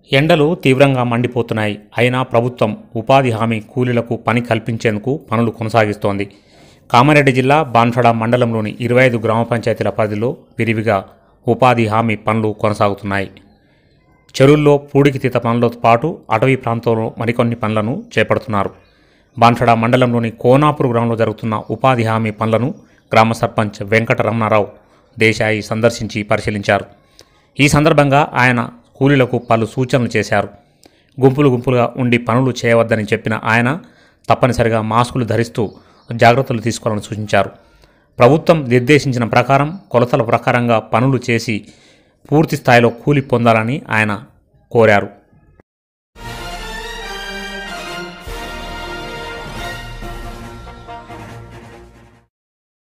ఎండలు తీవ్రంగా మండిపోతున్నాయి అయినా ప్రభుత్వం ఉపాధి హామీ కూలీలకు పని కల్పించేందుకు పనులు కొనసాగిస్తోంది కామారెడ్డి జిల్లా బాన్సడ మండలంలోని ఇరవై ఐదు గ్రామ పంచాయతీల పరిధిలో విరివిగా ఉపాధి హామీ పనులు కొనసాగుతున్నాయి చెరువుల్లో పూడికి తీత పనులతో పాటు అటవీ ప్రాంతంలో మరికొన్ని పనులను చేపడుతున్నారు బాన్సడ మండలంలోని కోనాపూర్ గ్రామంలో జరుగుతున్న ఉపాధి హామీ పనులను గ్రామ సర్పంచ్ వెంకట రమణారావు దేశాయి సందర్శించి పరిశీలించారు ఈ సందర్భంగా ఆయన కూలీలకు పలు సూచనలు చేశారు గుంపులు గుంపులుగా ఉండి పనులు చేయవద్దని చెప్పిన ఆయన తప్పనిసరిగా మాస్కులు ధరిస్తూ జాగ్రత్తలు తీసుకోవాలని సూచించారు ప్రభుత్వం నిర్దేశించిన ప్రకారం కొలతల ప్రకారంగా పనులు చేసి పూర్తి స్థాయిలో కూలి పొందాలని ఆయన కోరారు